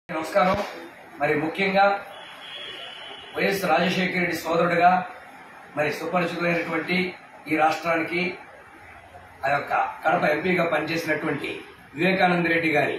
నమస్కారం మరి ముఖ్యంగా వైఎస్ రాజశేఖర రెడ్డి సోదరుడుగా మరి సుపరిచితులైనటువంటి ఈ రాష్ట్రానికి ఆ యొక్క కడప ఎంపీగా పనిచేసినటువంటి వివేకానంద రెడ్డి గారి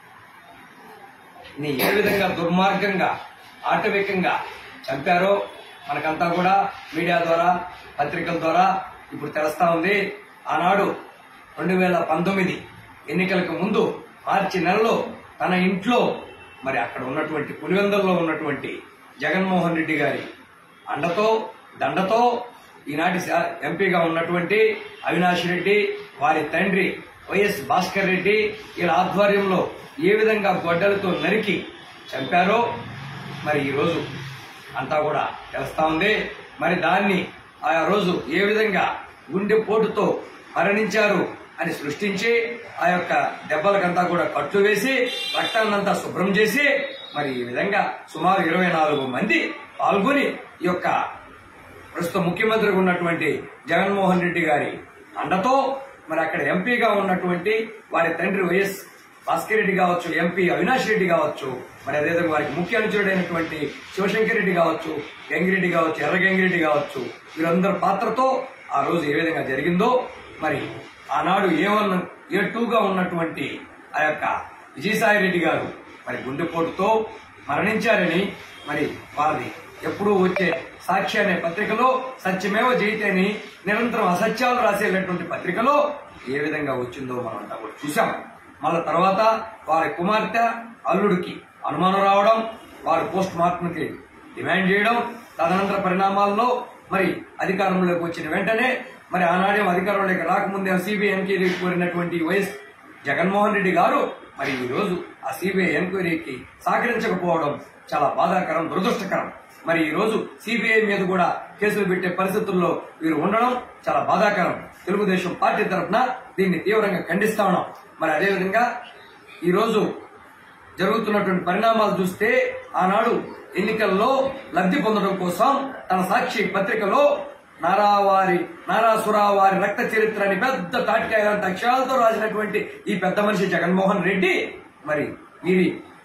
ని ఏ విధంగా దుర్మార్గంగా ఆటవికంగా చంపారో మనకంతా కూడా మీడియా ద్వారా పత్రికల ద్వారా ఇప్పుడు తెలుస్తా ఉంది ఆనాడు రెండు వేల పంతొమ్మిది ఎన్నికలకు ముందు మార్చి నెలలో తన ఇంట్లో మరి అక్కడ ఉన్నటువంటి పులివెందల్లో ఉన్నటువంటి జగన్మోహన్ రెడ్డి గారి అండతో దండతో ఈనాటి శా- ఎంపీగా ఉన్నటువంటి అవినాష్ రెడ్డి వారి తండ్రి వైఎస్ భాస్కర్ రెడ్డి వీళ్ళ ఆధ్వర్యంలో ఏ విధంగా గొడ్డలతో నరికి చంపారో మరి ఈ రోజు అంతా కూడా తెలుస్తా ఉంది మరి దాన్ని ఆ రోజు ఏ విధంగా గుండె పోటుతో మరణించారు అని సృష్టించి ఆ యొక్క దెబ్బలకంతా కూడా కట్లు వేసి రక్తాన్నంతా శుభ్రం చేసి మరి ఈ విధంగా సుమారు ఇరవై నాలుగు మంది పాల్గొని ఈ యొక్క ప్రస్తుత ముఖ్యమంత్రిగా ఉన్నటువంటి జగన్మోహన్ రెడ్డి గారి అండతో మరి అక్కడ ఎంపీగా ఉన్నటువంటి వారి తండ్రి వైఎస్ భాస్కర్ రెడ్డి కావచ్చు ఎంపీ అవినాష్ రెడ్డి కావచ్చు మరి అదేవిధంగా వారికి ముఖ్య అనుచరుడైనటువంటి శివశంకర్ రెడ్డి కావచ్చు గంగిరెడ్డి కావచ్చు ఎర్ర గంగిరెడ్డి కావచ్చు వీరందరి పాత్రతో ఆ రోజు ఏ విధంగా జరిగిందో మరి ఆనాడు ఏ వన్ ఏ టూగా ఉన్నటువంటి ఆ యొక్క విజయసాయి రెడ్డి గారు మరి గుండెపోటుతో మరణించారని మరి వారి ఎప్పుడూ వచ్చే సాక్షి అనే పత్రికలో సత్యమేవ జయితే అని నిరంతరం అసత్యాలు రాసేటటువంటి పత్రికలో ఏ విధంగా వచ్చిందో మనం అంతా కూడా చూసాం మళ్ళా తర్వాత వారి కుమార్తె అల్లుడికి అనుమానం రావడం వారు పోస్ట్ మార్టంకి డిమాండ్ చేయడం తదనంతర పరిణామాల్లో మరి అధికారంలోకి వచ్చిన వెంటనే మరి ఆనాడే అధికారంలోకి రాకముందే సిబిఐ ఎంక్వైరీ కోరినటువంటి వైఎస్ జగన్మోహన్ రెడ్డి గారు మరి ఈ రోజు ఆ సిబిఐ ఎంక్వైరీకి సహకరించకపోవడం చాలా బాధాకరం దురదృష్టకరం మరి ఈ రోజు సిబిఐ మీద కూడా కేసులు పెట్టే పరిస్థితుల్లో వీరు ఉండడం చాలా బాధాకరం తెలుగుదేశం పార్టీ తరఫున దీన్ని తీవ్రంగా ఖండిస్తా ఉన్నాం మరి అదేవిధంగా ఈ రోజు జరుగుతున్నటువంటి పరిణామాలు చూస్తే ఆనాడు ఎన్నికల్లో లబ్ధి పొందడం కోసం తన సాక్షి పత్రికలో నారావారి నారాసురావారి రక్త చరిత్ర అని పెద్ద తాటికాయ లాంటి అక్షరాలతో రాసినటువంటి ఈ పెద్ద మనిషి జగన్మోహన్ రెడ్డి మరి వీరి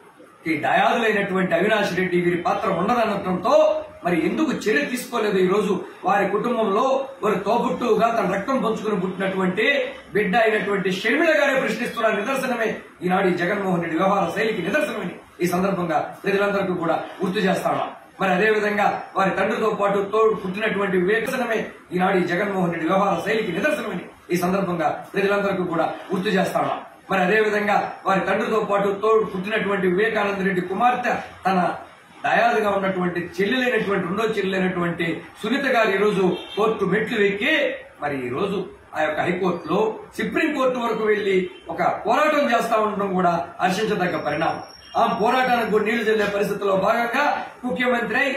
ఈ దయాదులైనటువంటి అవినాష్ రెడ్డి వీరి పాత్ర ఉండదనడంతో మరి ఎందుకు చర్య తీసుకోలేదు ఈ రోజు వారి కుటుంబంలో వారి తోబుట్టుగా తన రక్తం పంచుకుని పుట్టినటువంటి బిడ్డ అయినటువంటి షర్మిల గారే ప్రశ్నిస్తున్న నిదర్శనమే ఈనాడు ఈ జగన్మోహన్ రెడ్డి వ్యవహార శైలికి నిదర్శనమని ఈ సందర్భంగా ప్రజలందరికీ కూడా గుర్తు చేస్తాను మరి అదే విధంగా వారి తండ్రితో పాటు తోడు పుట్టినటువంటి వివేచనమే ఈనాడు ఈ జగన్మోహన్ రెడ్డి వ్యవహార శైలికి నిదర్శనమని ఈ సందర్భంగా ప్రజలందరికీ కూడా గుర్తు చేస్తాను మరి అదే విధంగా వారి తండ్రితో పాటు తోడు పుట్టినటువంటి వివేకానంద రెడ్డి కుమార్తె తన దయాదుగా ఉన్నటువంటి చెల్లెలైనటువంటి రెండో చెల్లెలైనటువంటి సునీత గారు ఈ రోజు కోర్టు మెట్లు ఎక్కి మరి ఈ రోజు ఆ యొక్క హైకోర్టులో సుప్రీం కోర్టు వరకు వెళ్లి ఒక పోరాటం చేస్తా ఉండడం కూడా హర్షించదగ్గ పరిణామం ఆ పోరాటానికి కూడా నీళ్లు చెల్లే పరిస్థితుల్లో భాగంగా ముఖ్యమంత్రి అయి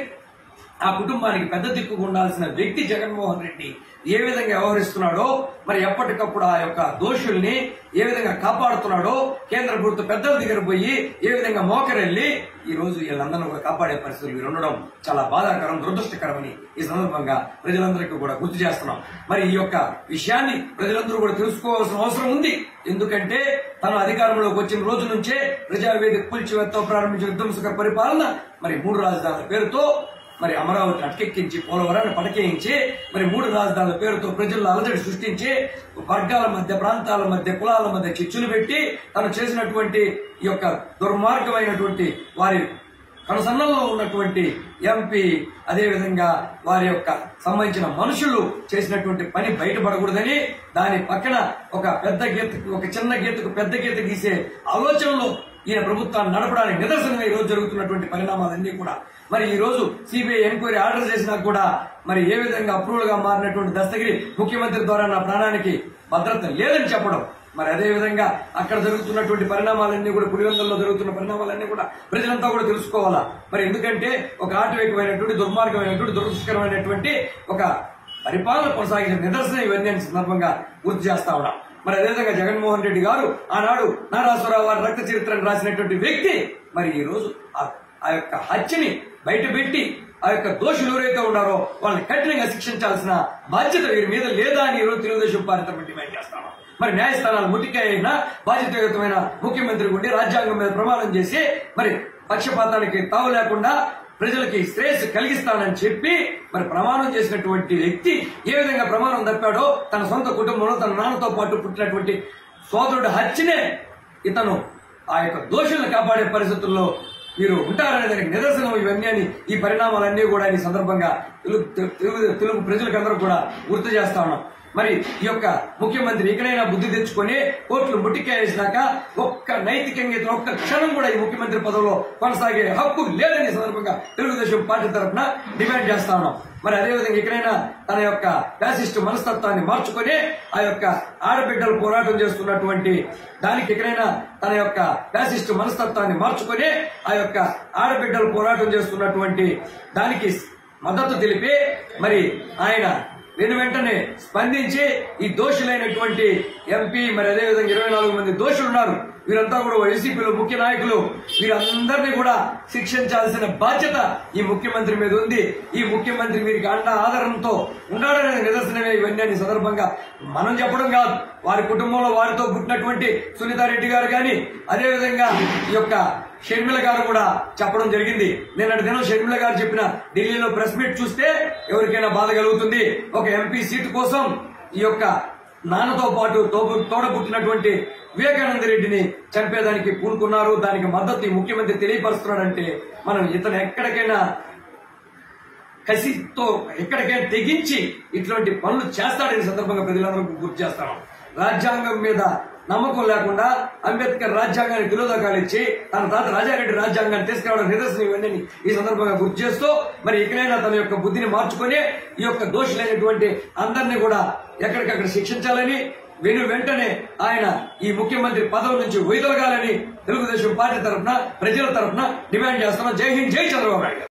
ఆ కుటుంబానికి పెద్ద దిక్కుగా ఉండాల్సిన వ్యక్తి జగన్మోహన్ రెడ్డి ఏ విధంగా వ్యవహరిస్తున్నాడో మరి ఎప్పటికప్పుడు ఆ యొక్క దోషుల్ని ఏ విధంగా కాపాడుతున్నాడో కేంద్ర ప్రభుత్వ పెద్దల దగ్గర పోయి ఏ విధంగా మోకరెళ్లి ఈ రోజు వీళ్ళందరినీ కూడా కాపాడే పరిస్థితులు వీరు ఉండడం చాలా బాధాకరం దురదృష్టకరమని ఈ సందర్భంగా ప్రజలందరికీ కూడా గుర్తు చేస్తున్నాం మరి ఈ యొక్క విషయాన్ని ప్రజలందరూ కూడా తెలుసుకోవాల్సిన అవసరం ఉంది ఎందుకంటే తను అధికారంలోకి వచ్చిన రోజు నుంచే ప్రజావేదిక కూల్చివేత్తో ప్రారంభించిన విధ్వంసక పరిపాలన మరి మూడు రాజధానుల పేరుతో మరి అమరావతిని అటకెక్కించి పోలవరాన్ని పటకేయించి మరి మూడు రాజధానుల పేరుతో ప్రజల్లో అలజడి సృష్టించి వర్గాల మధ్య ప్రాంతాల మధ్య కులాల మధ్య చిచ్చులు పెట్టి తను చేసినటువంటి ఈ యొక్క దుర్మార్గమైనటువంటి వారి కనసన్నల్లో ఉన్నటువంటి ఎంపీ అదేవిధంగా వారి యొక్క సంబంధించిన మనుషులు చేసినటువంటి పని బయటపడకూడదని దాని పక్కన ఒక పెద్ద గీతకు ఒక చిన్న గీతకు పెద్ద గీత గీసే ఆలోచనలో ఈయన ప్రభుత్వాన్ని నడపడానికి నిదర్శనంగా ఈ రోజు జరుగుతున్నటువంటి పరిణామాలన్నీ కూడా మరి ఈ రోజు సిబిఐ ఎంక్వైరీ ఆర్డర్ చేసినా కూడా మరి ఏ విధంగా అప్రూవల్ గా మారినటువంటి దస్తగిరి ముఖ్యమంత్రి ద్వారా నా ప్రాణానికి భద్రత లేదని చెప్పడం మరి అదే విధంగా అక్కడ జరుగుతున్నటువంటి పరిణామాలన్నీ కూడా పులివెందుల్లో జరుగుతున్న పరిణామాలన్నీ కూడా ప్రజలంతా కూడా తెలుసుకోవాలా మరి ఎందుకంటే ఒక ఆటవికమైనటువంటి దుర్మార్గమైనటువంటి దురదృష్టకరమైనటువంటి ఒక పరిపాలన కొనసాగించిన నిదర్శనం ఇవన్నీ అని సందర్భంగా గుర్తు చేస్తా ఉన్నాం మరి అదేవిధంగా జగన్మోహన్ రెడ్డి గారు ఆనాడు నారాసురావు వారి రక్త చరిత్రను రాసినటువంటి వ్యక్తి మరి ఈ రోజు ఆ- ఆ యొక్క హత్యని బయట పెట్టి ఆ యొక్క దోషులు ఎవరైతే ఉన్నారో వాళ్ళని కఠినంగా శిక్షించాల్సిన బాధ్యత వీరి మీద లేదా అని ఈరోజు తెలుగుదేశం పార్టీ తరఫున డిమాండ్ చేస్తాను మరి న్యాయస్థానాలు ముట్టికాయన బాధ్యతాయుతమైన ముఖ్యమంత్రి ఉండి రాజ్యాంగం మీద ప్రమాణం చేసి మరి పక్షపాతానికి తావు లేకుండా ప్రజలకి శ్రేయస్సు కలిగిస్తానని చెప్పి మరి ప్రమాణం చేసినటువంటి వ్యక్తి ఏ విధంగా ప్రమాణం తప్పాడో తన సొంత కుటుంబంలో తన నాన్నతో పాటు పుట్టినటువంటి సోదరుడు హత్యనే ఇతను ఆ యొక్క దోషులను కాపాడే పరిస్థితుల్లో మీరు ఉంటారనే దానికి నిదర్శనం ఇవన్నీ అని ఈ పరిణామాలన్నీ కూడా ఈ సందర్భంగా తెలుగు తెలుగు తెలుగు ప్రజలకు అందరూ కూడా గుర్తు చేస్తా ఉన్నాం మరి ఈ యొక్క ముఖ్యమంత్రి ఇకనైనా బుద్ధి తెచ్చుకొని కోర్టులు ముట్టికేసినాక ఒక్క నైతికంగా ఇతను ఒక్క క్షణం కూడా ఈ ముఖ్యమంత్రి పదవిలో కొనసాగే హక్కు లేదని ఈ సందర్భంగా తెలుగుదేశం పార్టీ తరఫున డిమాండ్ చేస్తా ఉన్నాం మరి అదేవిధంగా ఇకనైనా తన యొక్క ఫ్యాసిస్ట్ మనస్తత్వాన్ని మార్చుకొని ఆ యొక్క ఆడబిడ్డలు పోరాటం చేస్తున్నటువంటి దానికి ఎక్కడైనా తన యొక్క ఫ్యాసిస్ట్ మనస్తత్వాన్ని మార్చుకొని ఆ యొక్క ఆడబిడ్డలు పోరాటం చేస్తున్నటువంటి దానికి మద్దతు తెలిపి మరి ఆయన వెను వెంటనే స్పందించి ఈ దోషులైనటువంటి ఎంపీ మరి అదేవిధంగా ఇరవై నాలుగు మంది దోషులు ఉన్నారు వీరంతా కూడా వైసీపీలో ముఖ్య నాయకులు వీరందరినీ కూడా శిక్షించాల్సిన బాధ్యత ఈ ముఖ్యమంత్రి మీద ఉంది ఈ ముఖ్యమంత్రి వీరికి అండ ఆదరణతో ఉన్నాడనే నిదర్శనమే ఇవన్నీ అని సందర్భంగా మనం చెప్పడం కాదు వారి కుటుంబంలో వారితో పుట్టినటువంటి సునీతారెడ్డి గారు కానీ అదేవిధంగా ఈ యొక్క షర్మిల గారు కూడా చెప్పడం జరిగింది నిన్నటి దినం షర్మిల గారు చెప్పిన ఢిల్లీలో ప్రెస్ మీట్ చూస్తే ఎవరికైనా బాధ కలుగుతుంది ఒక ఎంపీ సీటు కోసం ఈ యొక్క నాన్నతో పాటు తోపు- తోడబుట్టినటువంటి వివేకానంద రెడ్డిని చంపేదానికి పూనుకున్నారు దానికి మద్దతు ఈ ముఖ్యమంత్రి తెలియపరుస్తున్నాడంటే మనం ఇతను ఎక్కడికైనా కసితో ఎక్కడికైనా తెగించి ఇటువంటి పనులు చేస్తాడని సందర్భంగా ప్రజలందరూ గుర్తు చేస్తాను రాజ్యాంగం మీద నమ్మకం లేకుండా అంబేద్కర్ రాజ్యాంగానికి విరోధకాలు ఇచ్చి తన తాత రాజారెడ్డి రాజ్యాంగాన్ని తీసుకురావడం నిదర్శనం ఇవన్నీ ఈ సందర్భంగా గుర్తు చేస్తూ మరి ఇకనైనా తన యొక్క బుద్ధిని మార్చుకొని ఈ యొక్క దోషులైనటువంటి అందరినీ కూడా ఎక్కడికక్కడ శిక్షించాలని వెను వెంటనే ఆయన ఈ ముఖ్యమంత్రి పదవి నుంచి వైదొలగాలని తెలుగుదేశం పార్టీ తరఫున ప్రజల తరఫున డిమాండ్ చేస్తున్నాం జై హింద్ జై చంద్రబాబు నాయుడు గారు.